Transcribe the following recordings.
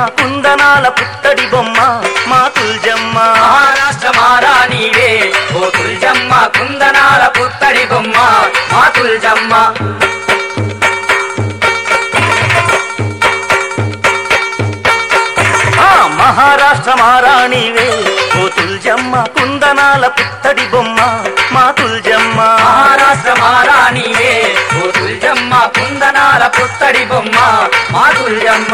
కుందనాల పుత్తడి బొమ్మ మా తుల్జమ్మ మహారాష్ట్ర మారాణివే ఓ తుల్జమ్మ కుందనాల పుత్తడి బొమ్మ మా తుల్జమ్మ ఆ మహారాష్ట్ర మారాణివే ఓ తుల్జమ్మ కుందనాల పుత్తడి బొమ్మ మా తుల్జమ్మ మహారాష్ట్ర మారాణివే ఓ తుల్జమ్మ కుందనాల పుత్తడి బొమ్మ మా తుల్జమ్మ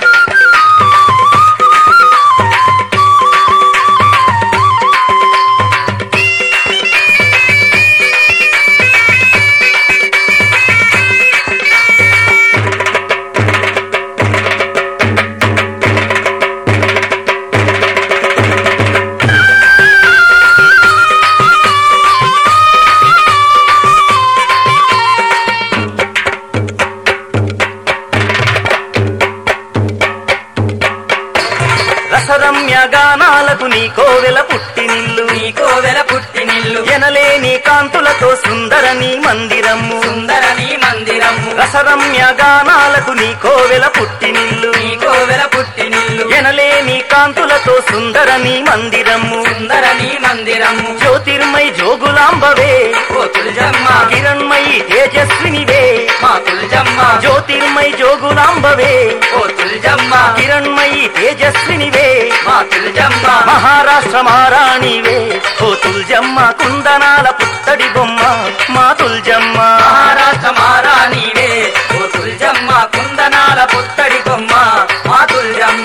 రసరమ్య గానాలకు నీ కోవెల పుట్టినిల్లు నీ కోవెల పుట్టినిల్లు ఎనలేని కాంతులతో సుందర నీ మందిరము సుందర నీ మందిరము రసరమ్య గానాలకు నీ కోవెల పుట్టినిల్లు నీ కోవెల పుట్టినిల్లు ఎనలేని కాంతులతో సుందర నీ మందిరము సుందర నీ మందిరము జ్యోతిర్మై జోగులాంబవే ఓ తుల్జమ్మ కిరణ్మయి తేజస్వినివే మా తుల్జమ్మ జ్యోతిర్మై జోగులాంబవే ఓ తుల్జమ్మ కిరణ్మయి తేజస్వినివే మా తుల్జమ్మ మహారాష్ట్ర మారాణివే ఓ తుల్జమ్మ కుందనాల పుత్తడి బొమ్మ మా తుల్జమ్మ మహారాష్ట్ర మారాణివే ఓ తుల్జమ్మ కుందనాల పుత్తడి బొమ్మ మా తుల్జమ్మ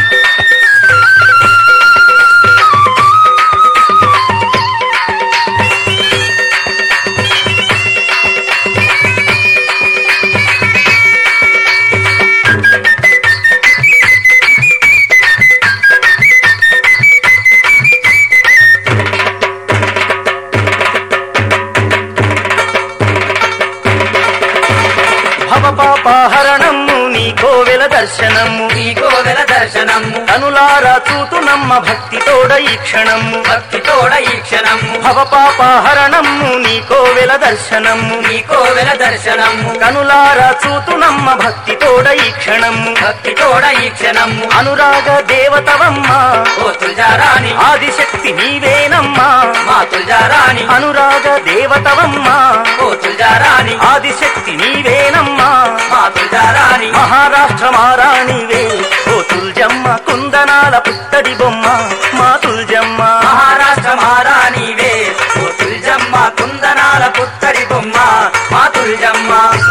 భవపాపహరణము నీ కోవెల దర్శనము నీ కోవెల దర్శనము కనులారా చూతునమ్మ భక్తితోడ ఈ క్షణము భక్తితోడ ఈ క్షణము భవపాపహరణము నీ కోవెల దర్శనము నీ కోవెల దర్శనము కనులారా చూతునమ్మ భక్తితోడ ఈ క్షణము భక్తితోడ ఈ క్షణము అనురాగ దేవతవమ్మ ఓ తుల్జారాణి ఆదిశక్తి నీవేనమ్మా మా తుల్జారాణి అనురాగ దేవతవమ్మ ఓ తుల్జారాణి ఆదిశక్తి నీవేనమ్మా మా తుల్జారాణి మహారాష్ట్ర మారాణివే ఓ తుల్జమ్మ కుందనాల పుత్తడి బొమ్మ మా తుల్జమ్మ మహారాష్ట్ర మారాణివే ఓ తుల్జమ్మ కుందనాల పుత్తడి బొమ్మ మా తుల్జమ్మ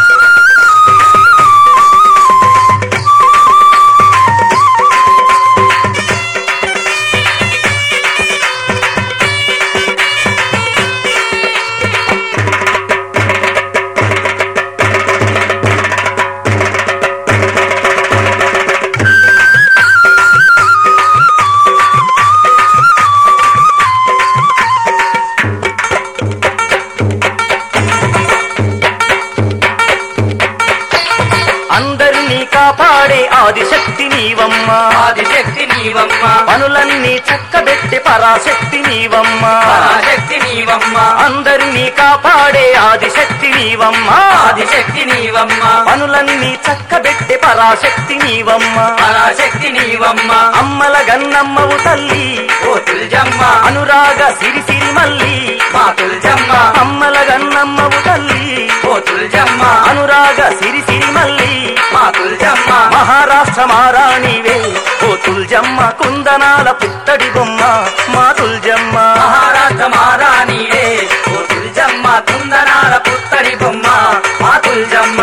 అందరినీ కాపాడే ఆదిశక్తి నీవమ్మ ఆదిశక్తి నీవమ్మ పనులన్నీ చక్కబెట్టి పరాశక్తి నీవమ్మ పరాశక్తి నీవమ్మ అందరినీ కాపాడే ఆదిశక్తి నీవమ్మ ఆదిశక్తి నీవమ్మ పనులన్నీ చక్కబెట్టి పరాశక్తి నీవమ్మ పరాశక్తి నీవమ్మ అమ్మల గన్నమ్మవు తల్లి ఓ తుల్జమ్మ అనురాగ సిరి సిరి మల్లి మా తుల్జమ్మ అమ్మల గన్నమ్మవు తల్లి ఓ తుల్జమ్మ అనురాగ సిరి సిరి మల్లి మా తుల్జమ్మ మహారాష్ట్ర మారాణివే ఓ తుల్జమ్మ కుందనాల పుత్తడి బొమ్మ మా తుల్జమ్మ మహారాష్ట్ర మారాణివే ఓ తుల్జమ్మ కుందనాల పుత్తడి బొమ్మ మా తుల్జమ్మ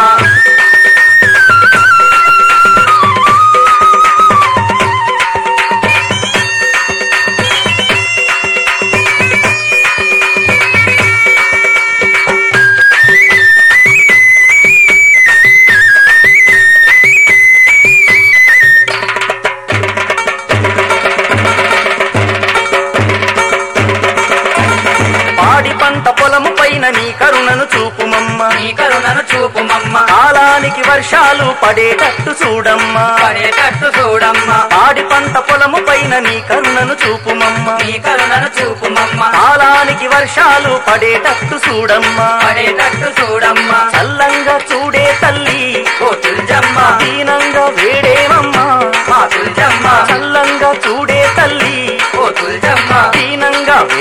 పాడి పంట పొలము పైన నీ కరుణను చూపుమమ్మ నీ కరుణను చూపుమమ్మ కాలానికి వర్షాలు పడేటట్టు చూడమ్మా పడేటట్టు చూడమ్మ పాడి పంట పొలము పైన నీ కరుణను చూపుమమ్మ నీ కరుణను చూపుమమ్మ కాలానికి వర్షాలు పడేటట్టు చూడమ్మా పడేటట్టు చూడమ్మ చల్లంగా చూడే తల్లి ఓ తుల్జమ్మ దీనంగా వేడేమమ్మా మా తుల్జమ్మ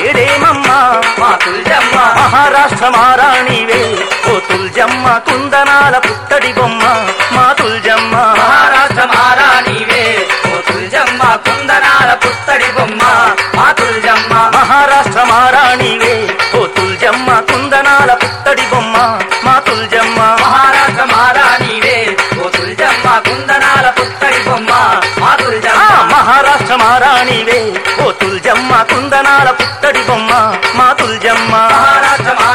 వేడేమమ్మా మా తుల్జమ్మ మహారాష్ట్ర మారాణివే ఓ తుల్జమ్మ కుందనాల పుత్తడి బొమ్మ మా తుల్జమ్మ మహారాష్ట్ర మహారాణివే ఓ తుల్జమ్మ కుందనాల పుత్తడి బొమ్మ మా తుల్జమ్మ మహారాష్ట్ర మారాణివే ఓ తుల్జమ్మ కుందనాల పుత్తడి బొమ్మ మా తుల్జమ్మ మహారాష్ట్ర మహారాణివే ఓ తుల్జమ్మ కుందనాల పుత్తడి బొమ్మ మా ఆ, తుల్జమ్మ మహారాష్ట్ర మారాణివే ఓ తుల్జమ్మ కుందనాల పుత్తడి బొమ్మ మా తుల్జమ్మ మహారాష్ట్ర